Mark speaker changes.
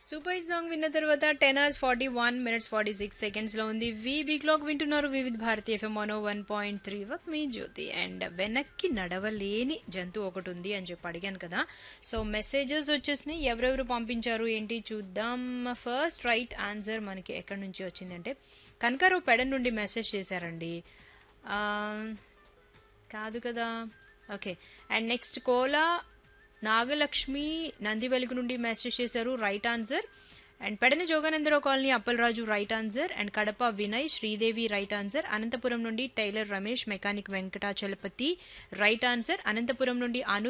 Speaker 1: super hit song విన్న తర్వాత ten hours forty one minutes forty six seconds లో ఉంది వీబీ క్లాక్ వింటున్నారు వివిధ భారతి ఎఫ్ఎం మనో వన్ పాయింట్ త్రీ వత్ మీ జ్యోతి అండ్ వెనక్కి నడవలేని జంతువు ఒకటి ఉంది అని చెప్పి అడిగాను కదా సో మెసేజెస్ వచ్చేసినాయి ఎవరెవరు పంపించారు ఏంటి చూద్దాం ఫస్ట్ రైట్ ఆన్సర్ మనకి ఎక్కడి నుంచి వచ్చిందంటే కనకారావు పెడ నుండి మెసేజ్ చేశారండి ఆ, కాదు కదా okay and next Kola Nagalakshmi Nandivelugu నుండి మెసేజ్ చేశారు right answer and Pedana Joganandarao colony Appalaraju right answer and Kadapa Vinay Sridevi right answer Anantapuram నుండి tailor Ramesh mechanic Venkatachalapathi right answer Anantapuram నుండి అను